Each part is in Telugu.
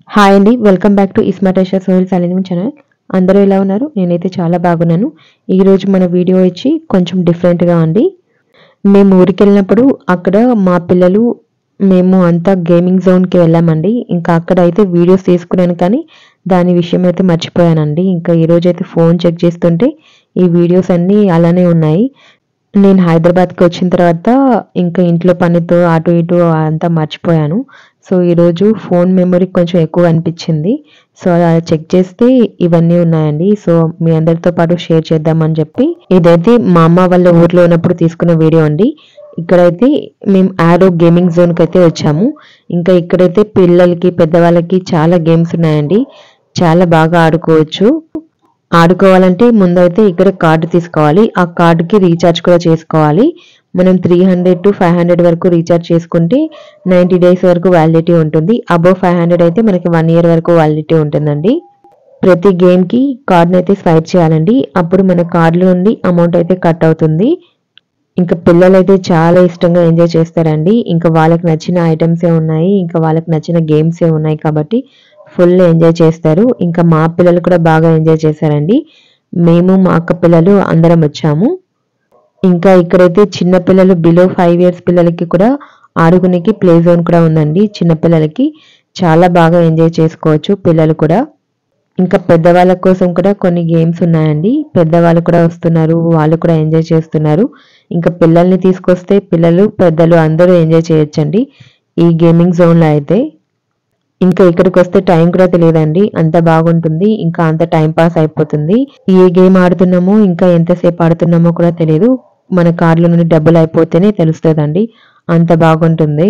హాయ్ అండి వెల్కమ్ బ్యాక్ టు ఇస్మాటేషా సోహిల్ సాలినిమన్ ఛానల్ అందరూ ఎలా ఉన్నారు నేనైతే చాలా బాగున్నాను ఈరోజు మన వీడియో వచ్చి కొంచెం డిఫరెంట్గా అండి మేము ఊరికి వెళ్ళినప్పుడు అక్కడ మా పిల్లలు మేము అంతా గేమింగ్ జోన్కి వెళ్ళామండి ఇంకా అక్కడ అయితే వీడియోస్ తీసుకున్నాను కానీ దాని విషయం అయితే మర్చిపోయానండి ఇంకా ఈరోజు అయితే ఫోన్ చెక్ చేస్తుంటే ఈ వీడియోస్ అన్నీ అలానే ఉన్నాయి నేను హైదరాబాద్కి వచ్చిన తర్వాత ఇంకా ఇంట్లో పనితో అటు ఇటు అంతా మర్చిపోయాను సో ఈరోజు ఫోన్ మెమరీ కొంచెం ఎక్కువ అనిపించింది సో అలా చెక్ చేస్తే ఇవన్నీ ఉన్నాయండి సో మీ అందరితో పాటు షేర్ చేద్దామని చెప్పి ఇదైతే మా అమ్మ వాళ్ళ ఊర్లో ఉన్నప్పుడు తీసుకున్న వీడియో అండి ఇక్కడైతే మేము ఆరో గేమింగ్ జోన్కి అయితే వచ్చాము ఇంకా ఇక్కడైతే పిల్లలకి పెద్దవాళ్ళకి చాలా గేమ్స్ ఉన్నాయండి చాలా బాగా ఆడుకోవచ్చు ఆడుకోవాలంటే ముందైతే ఇక్కడ కార్డు తీసుకోవాలి ఆ కార్డుకి రీఛార్జ్ కూడా చేసుకోవాలి మనం three hundred to five hundred వరకు రీఛార్జ్ చేసుకుంటే నైంటీ డేస్ వరకు వ్యాలిడిటీ ఉంటుంది అబోవ్ ఫైవ్ హండ్రెడ్ అయితే మనకి వన్ ఇయర్ వరకు వ్యాలిడిటీ ఉంటుందండి ప్రతి గేమ్కి కార్డుని అయితే స్వైప్ చేయాలండి అప్పుడు మన కార్డులో నుండి అమౌంట్ అయితే కట్ అవుతుంది ఇంకా పిల్లలు అయితే చాలా ఇష్టంగా ఎంజాయ్ చేస్తారండి ఇంకా వాళ్ళకి నచ్చిన ఐటమ్సే ఉన్నాయి ఇంకా వాళ్ళకి నచ్చిన గేమ్సే ఉన్నాయి కాబట్టి ఫుల్ ఎంజాయ్ చేస్తారు ఇంకా మా పిల్లలు కూడా బాగా ఎంజాయ్ చేశారండి మేము మా అక్క పిల్లలు అందరం వచ్చాము ఇంకా ఇక్కడైతే చిన్న పిల్లలు బిలో ఫైవ్ ఇయర్స్ పిల్లలకి కూడా ఆడుకునేకి ప్లే జోన్ కూడా ఉందండి చిన్న పిల్లలకి చాలా బాగా ఎంజాయ్ చేసుకోవచ్చు పిల్లలు కూడా ఇంకా పెద్దవాళ్ళ కోసం కూడా కొన్ని గేమ్స్ ఉన్నాయండి పెద్దవాళ్ళు కూడా వస్తున్నారు వాళ్ళు కూడా ఎంజాయ్ చేస్తున్నారు ఇంకా పిల్లల్ని తీసుకొస్తే పిల్లలు పెద్దలు అందరూ ఎంజాయ్ చేయొచ్చండి ఈ గేమింగ్ జోన్లో అయితే ఇంకా ఇక్కడికి వస్తే టైం కూడా తెలియదండి అంత బాగుంటుంది ఇంకా అంత టైం పాస్ అయిపోతుంది ఏ గేమ్ ఆడుతున్నామో ఇంకా ఎంతసేపు ఆడుతున్నామో కూడా తెలియదు మన కార్లో నుండి డబ్బులు అయిపోతేనే తెలుస్తుందండి అంత బాగుంటుంది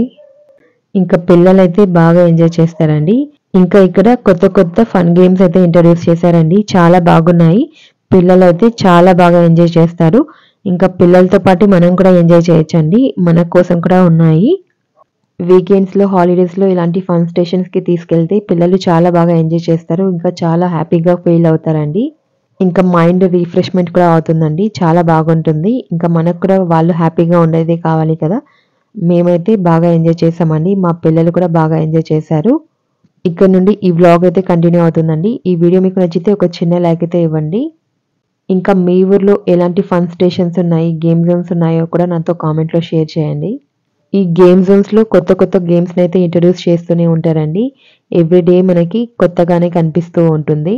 ఇంకా పిల్లలైతే బాగా ఎంజాయ్ చేస్తారండి ఇంకా ఇక్కడ కొత్త కొత్త ఫన్ గేమ్స్ అయితే ఇంట్రడ్యూస్ చేశారండి చాలా బాగున్నాయి పిల్లలు అయితే చాలా బాగా ఎంజాయ్ చేస్తారు ఇంకా పిల్లలతో పాటు మనం కూడా ఎంజాయ్ చేయొచ్చండి మన కోసం కూడా ఉన్నాయి వీకెండ్స్లో హాలిడేస్లో ఇలాంటి ఫన్ స్టేషన్స్కి తీసుకెళ్తే పిల్లలు చాలా బాగా ఎంజాయ్ చేస్తారు ఇంకా చాలా హ్యాపీగా ఫీల్ అవుతారండి ఇంకా మైండ్ రిఫ్రెష్మెంట్ కూడా అవుతుందండి చాలా బాగుంటుంది ఇంకా మనకు కూడా వాళ్ళు హ్యాపీగా ఉండేది కావాలి కదా మేమైతే బాగా ఎంజాయ్ చేసామండి మా పిల్లలు కూడా బాగా ఎంజాయ్ చేశారు ఇక్కడ నుండి ఈ వ్లాగ్ అయితే కంటిన్యూ అవుతుందండి ఈ వీడియో మీకు నచ్చితే ఒక చిన్న లైక్ అయితే ఇవ్వండి ఇంకా మీ ఊర్లో ఎలాంటి ఫన్ స్టేషన్స్ ఉన్నాయి గేమ్ జోన్స్ ఉన్నాయో కూడా నాతో కామెంట్లో షేర్ చేయండి ఈ గేమ్ జోన్స్లో కొత్త కొత్త గేమ్స్ని అయితే ఇంట్రడ్యూస్ చేస్తూనే ఉంటారండి ఎవ్రీడే మనకి కొత్తగానే కనిపిస్తూ ఉంటుంది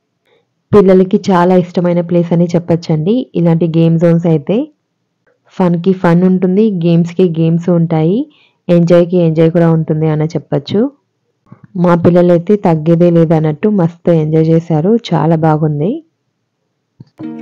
పిల్లలకి చాలా ఇష్టమైన ప్లేస్ అని చెప్పొచ్చండి ఇలాంటి గేమ్ జోన్స్ అయితే ఫన్కి ఫన్ ఉంటుంది గేమ్స్కి గేమ్స్ ఉంటాయి ఎంజాయ్కి ఎంజాయ్ కూడా ఉంటుంది అని చెప్పొచ్చు మా పిల్లలు అయితే తగ్గేదే లేదన్నట్టు మస్తు ఎంజాయ్ చేశారు చాలా బాగుంది